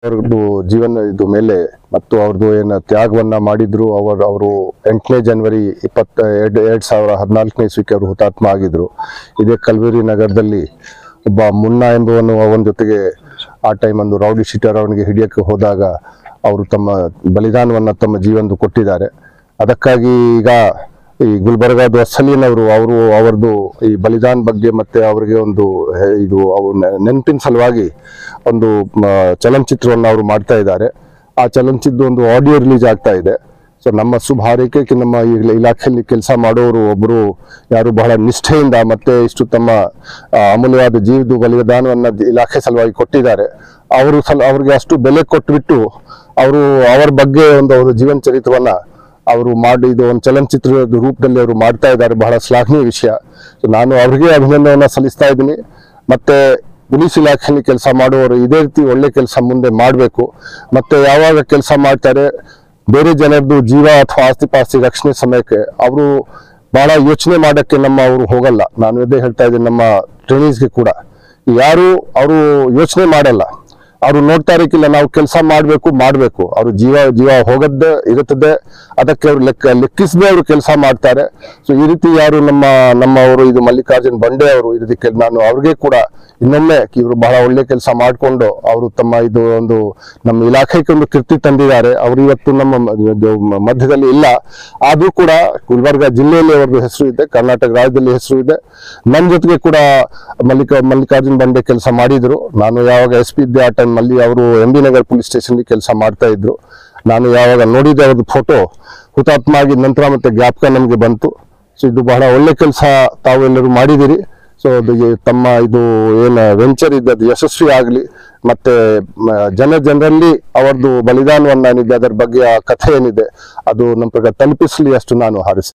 ಅವ್ರದ್ದು ಜೀವನ ಇದು ಮೇಲೆ ಮತ್ತು ಅವ್ರದ್ದು ಏನು ತ್ಯಾಗವನ್ನ ಮಾಡಿದ್ರು ಅವರು ಅವರು ಎಂಟನೇ ಜನವರಿ ಇಪ್ಪತ್ತ ಎರಡು ಎರಡು ಸಾವಿರ ಹದಿನಾಲ್ಕನೇ ಇಸ್ವಿಗೆ ಅವರು ಹುತಾತ್ಮ ಆಗಿದ್ರು ಇದೇ ಕಲ್ವೇರಿ ನಗರದಲ್ಲಿ ಒಬ್ಬ ಮುನ್ನ ಎಂಬುವನು ಅವನ ಜೊತೆಗೆ ಆ ಟೈಮ್ ಒಂದು ರೌಡಿ ಶೀಟರ್ ಅವನಿಗೆ ಹಿಡಿಯಕ್ಕೆ ಹೋದಾಗ ಅವರು ತಮ್ಮ ಬಲಿದಾನವನ್ನ ತಮ್ಮ ಜೀವನದ್ದು ಕೊಟ್ಟಿದ್ದಾರೆ ಅದಕ್ಕಾಗಿ ಈಗ ಈ ಗುಲ್ಬರ್ಗಾದ ಸಲೀನ್ ಅವರು ಅವರು ಅವರದ್ದು ಈ ಬಲಿದಾನ ಬಗ್ಗೆ ಮತ್ತೆ ಅವರಿಗೆ ಒಂದು ಹೆ- ಇದು ಅವು ನೆ- ನೆನಪಿನ ಸಲುವಾಗಿ ಒಂದು ಮ, ಚಲನಚಿತ್ರವನ್ನು ಅವರು ಮಾಡ್ತಾ ಇದ್ದಾರೆ ಆ ಚಲನಚಿತ್ರ ಒಂದು ಆಡಿಯೋ ರಿಲೀಸ್ ಆಗ್ತಾ ಇದೆ ಸೊ ನಮ್ಮ ಶುಭ ಹಾರೈಕೆ ನಮ್ಮ ಈ ಇಲಾಖೆಯಲ್ಲಿ ಕೆಲಸ ಮಾಡೋರು ಒಬ್ಬರು ಯಾರು ಬಹಳ ನಿಷ್ಠೆಯಿಂದ ಮತ್ತೆ ಇಷ್ಟು ತಮ್ಮ ಆ, ಅಮೂಲ್ಯವಾದ ಜೀವದ ಬಲಿದಾನವನ್ನ ಇಲಾಖೆ ಸಲುವಾಗಿ ಕೊಟ್ಟಿದ್ದಾರೆ ಅವರು ಸಲ ಅವ್ರಿಗೆ ಅಷ್ಟು ಬೆಲೆ ಕೊಟ್ಬಿಟ್ಟು ಅವರು ಅವರ ಬಗ್ಗೆ ಒಂದು ಅವರ ಜೀವನ ಚರಿತ್ರವನ್ನ ಅವರು ಮಾಡಿ ಇದು ಒಂದು ಚಲನಚಿತ್ರದ ರೂಪದಲ್ಲಿ ಅವರು ಮಾಡ್ತಾ ಇದ್ದಾರೆ ಬಹಳ ಶ್ಲಾಘನೀಯ ವಿಷಯ ಸೊ ನಾನು ಅವರಿಗೆ ಅಭಿನಂದನೆಯನ್ನ ಸಲ್ಲಿಸ್ತಾ ಇದ್ದೀನಿ ಮತ್ತೆ ಪೊಲೀಸ್ ಇಲಾಖೆಯಲ್ಲಿ ಕೆಲಸ ಮಾಡುವವರು ಇದೇ ರೀತಿ ಒಳ್ಳೆ ಕೆಲಸ ಮುಂದೆ ಮಾಡಬೇಕು ಮತ್ತೆ ಯಾವಾಗ ಕೆಲಸ ಮಾಡ್ತಾರೆ ಬೇರೆ ಜನರದ್ದು ಜೀವ ಅಥವಾ ಆಸ್ತಿ ಪಾಸ್ತಿ ರಕ್ಷಣೆ ಸಮಯಕ್ಕೆ ಅವರು ಬಹಳ ಯೋಚನೆ ಮಾಡಕ್ಕೆ ನಮ್ಮ ಅವರು ಹೋಗಲ್ಲ ನಾನು ಇದೇ ಹೇಳ್ತಾ ಇದ್ದೀನಿ ನಮ್ಮ ಟ್ರೈನೀಸ್ಗೆ ಕೂಡ ಯಾರು ಅವರು ಯೋಚನೆ ಮಾಡಲ್ಲ ಅವರು ನೋಡ್ತಾ ಇರಕ್ಕಿಲ್ಲ ನಾವು ಕೆಲಸ ಮಾಡಬೇಕು ಮಾಡಬೇಕು ಅವರು ಜೀವ ಜೀವ ಹೋಗದ್ದೇ ಇರುತ್ತದೆ ಅದಕ್ಕೆ ಅವರು ಲೆಕ್ಕ ಲೆಕ್ಕಿಸದೆ ಅವರು ಕೆಲಸ ಮಾಡ್ತಾರೆ ಸೊ ಈ ರೀತಿ ಯಾರು ನಮ್ಮ ನಮ್ಮವರು ಇದು ಮಲ್ಲಿಕಾರ್ಜುನ್ ಬಂಡೆ ಅವರು ಈ ರೀತಿ ಕೆಲ್- ನಾನು ಅವ್ರಿಗೆ ಕೂಡ ಇನ್ನೊಮ್ಮೆ ಇವರು ಬಹಳ ಒಳ್ಳೆ ಕೆಲಸ ಮಾಡಿಕೊಂಡು ಅವರು ತಮ್ಮ ಇದು ಒಂದು ನಮ್ಮ ಇಲಾಖೆಗೆ ಒಂದು ಕೀರ್ತಿ ತಂದಿದ್ದಾರೆ ಅವರು ಇವತ್ತು ನಮ್ಮ ಮ- ಇದು ಮ- ಮಧ್ಯದಲ್ಲಿ ಇಲ್ಲ ಆದ್ರೂ ಕೂಡ ಗುಲ್ಬರ್ಗ ಜಿಲ್ಲೆಯಲ್ಲಿ ಅವ್ರದ್ದು ಹೆಸರು ಇದೆ ಕರ್ನಾಟಕ ರಾಜ್ಯದಲ್ಲಿ ಹೆಸರು ಇದೆ ನನ್ನ ಜೊತೆಗೆ ಕೂಡ ಮಲ್ಲಿಕ ಮಲ್ಲಿಕಾರ್ಜುನ್ ಬಂಡೆ ಕೆಲಸ ಮಾಡಿದ್ರು ನಾನು ಯಾವಾಗ ಎಸ್ ಪಿ ಇದ್ದೆ ಆ ಟೈಮ್ ಅಲ್ಲಿ ಅವರು M B Nagar police station ಕೆಲಸ ಮಾಡ್ತಾ ಇದ್ರು ನಾನು ಯಾವಾಗ ನೋಡಿದೆ ಅವ್ರದ್ದು ಫೋಟೋ ಹುತಾತ್ಮ ಆಗಿದ ನಂತರ ಮತ್ತೆ ಜ್ಞಾಪಕ ನಮಗೆ ಬಂತು ಸೊ ಇದು ಬಹಳ ಒಳ್ಳೆ ಕೆಲಸ ತಾವೆಲ್ಲರೂ ಮಾಡಿದಿರಿ ಸೊ ಅದು ಈ ತಮ್ಮ ಇದು ಏನು ವೆಂಚರ್ ಇದೆ ಅದು ಯಶಸ್ವಿ ಆಗಲಿ ಮತ್ತೆ ಮ, ಜನ ಜನರಲ್ಲಿ ಅವರದ್ದು ಬಲಿದಾನವನ್ನ ಏನಿದೆ ಅದರ ಬಗ್ಗೆ ಆ ಕಥೆ ಏನಿದೆ ಅದು ನಮ್ಮ ಪ್ರಕಾರ ತಲುಪಿಸಲಿ ಅಷ್ಟು ನಾನು ಹಾರಿಸ್ತೀನಿ